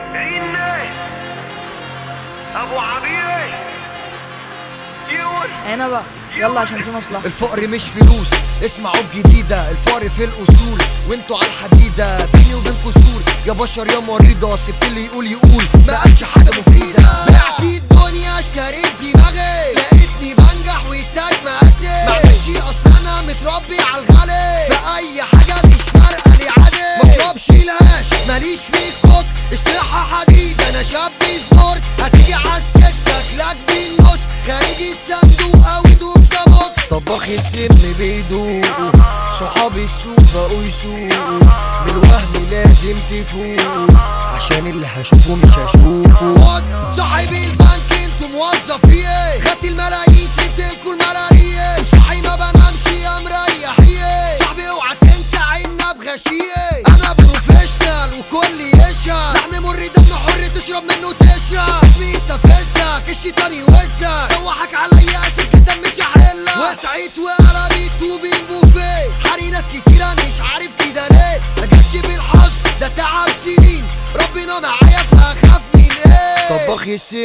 عيني ابو عبير يقول هنا بقى يلا عشان في مصلحة الفقر مش فلوس اسمعوا الجديدة الفقر في الأصول وانتوا على الحديدة بيني وبينكوا سور يا بشر يا مريضة سبت اللي يقول يقول ما قالش حاجة مفيدة بعت الدنيا اشتريت دماغي لقيتني بنجح والتاج مقاسي معلش اصل انا متربي على الغالي فأي حاجة مش فارقة لي عادي مشربش الهاش ماليش في الكوك الصحة حديد انا شاب سبورت هتيجي على السكة كلاك بالنص خارج الصندوق او يدوب سابوك طباخ السم بيدوق صحاب السوق بقوا يسوقوا من الوهم لازم تفوق عشان اللي هشوفه مش هشوفه صاحب البنك انتوا موظفين خدت الملايين سبت لكم الملايين صحي ما بنامش يا مريحين صاحبي اوعى تنسى عنا بغشيه انا بروفيشنال وكل يشهد لحم مر دم حر تشرب منه تشرب اسمي يستفزك الشيطان يوزك سوحك عليا اسف كده مش هحلك وسعيت وقلبت وبين بوفيه حري ناس كتيرة مش عارف كده ليه ما جاتش بالحظ ده تعب سنين ربنا معايا فاخاف من ايه طباخ السم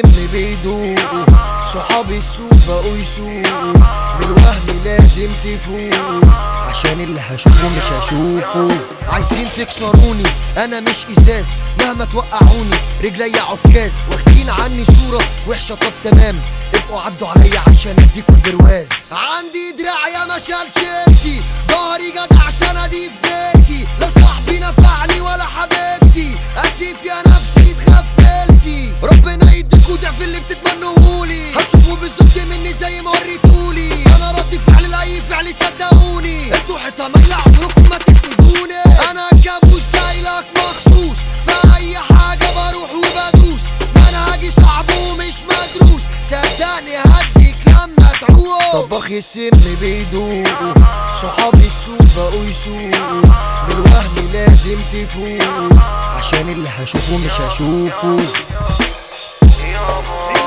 بيدوق صحاب السوق بقوا يسوقوا من الوهم لازم تفوق عشان اللي هشوفه مش هشوفه عايزين تكسروني انا مش ازاز مهما توقعوني رجلي عكاز واخدين عني صورة وحشة طب تمام ابقوا عدوا عليا عشان اديكوا البرواز عندي دراع يا ما شالشتي ظهري جدع سنة دي في بيتي لا صاحبي نفعني ولا حبيبتي اسف يا نفسي اتغفلتي ربنا يديكوا ضعف اللي بتتمنوهولي هتشوفوا بالظبط مني زي ما وريتولي انا رد فعل لاي فعل صدقوني انتوا حيطه مايله عمركم ما تسندوني انا كابوس جايلك مخصوص في اي حاجه بروح وبدوس منهجي صعب ومش مدروس صدقني هديك لما تعوق طباخ السم بيدوق صحاب السوق بقوا يسوقوا من الوهم لازم تفوق عشان اللي هشوفه مش هشوفه يابا